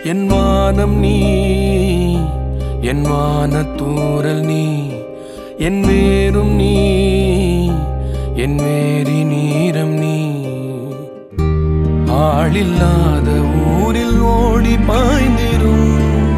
என் வானம் நீ என் வானத்தூரல் நீ என் வேரும் நீ என் வேரி நீரம் நீ ஆளில்லாத ஊரில் ஓடி பாய்ந்திரும்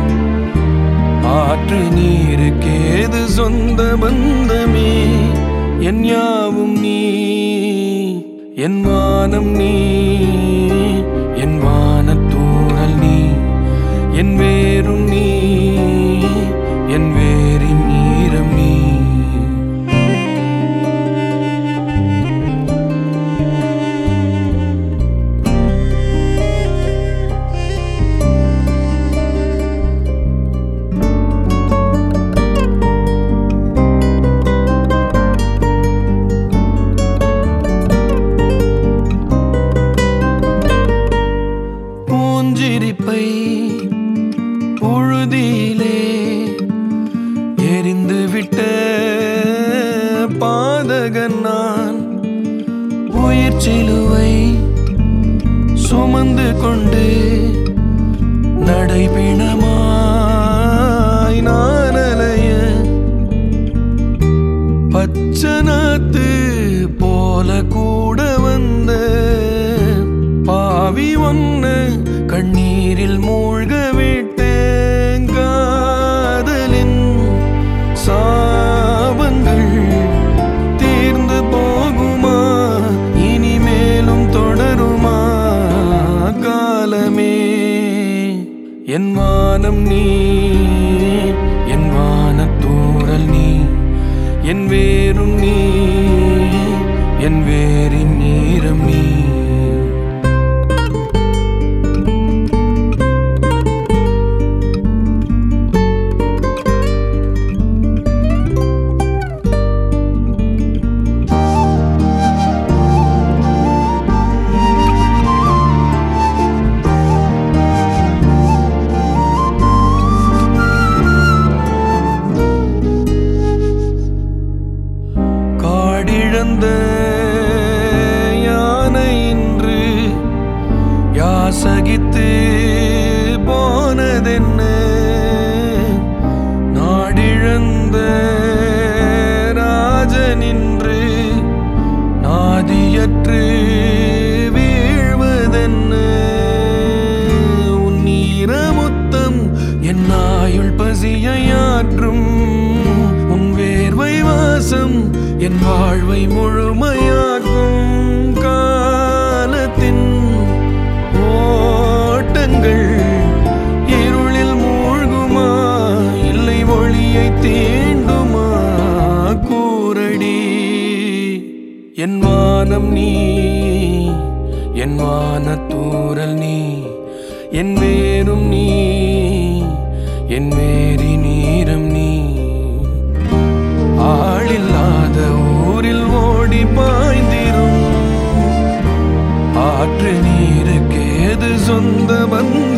ஆற்று நீருக்கேது சொந்த பந்தமே என் யாவும் நீ என் வானம் நீ என் வானத்தூரல் நீ என் வேரும் நீ என் வேரின் நீரம் நீ பூஞ்சிரிப்பை புழுதியிலே எரிந்து விட்ட பாதகன் நான் உயிர் சிலுவை சுமந்து கொண்டு நடைபிணமாய் நான் அலைய பச்சனாத்து போல கூட வந்த பாவி ஒன்னு கண்ணீரில் மூழ்க விட்டேன் காதலின் சாபங்கள் தீர்ந்து போகுமா இனிமேலும் தொடருமா காலமே என் வானம் நீ என் வானத்தூரல் நீ என் வேரும் நீ என் வேரின் நீரம் நீ காடிழந்த யானை இன்று யாசகித்து போனதென்ன நாடிழந்த ராஜனின்று நாதியற்று வீழ்வதென்ன உன் ஈரமுத்தம் என் ஆயுள் பசியாற்றும் உன் வேர்வை வாசம் என் வாழ்வை முழுமையாக்கும் காலத்தின் ஓட்டங்கள் இருளில் மூழ்குமா இல்லை ஒளியை தீண்டுமா கூரடி என் வானம் நீ என் வானத்தூரல் நீ என் வேரும் நீ என் வேரி நீரம் நீ ஆளில்லாத ஊரில் ஓடி பாய்ந்திரும் ஆற்று நீருக்கேது சொந்த பந்த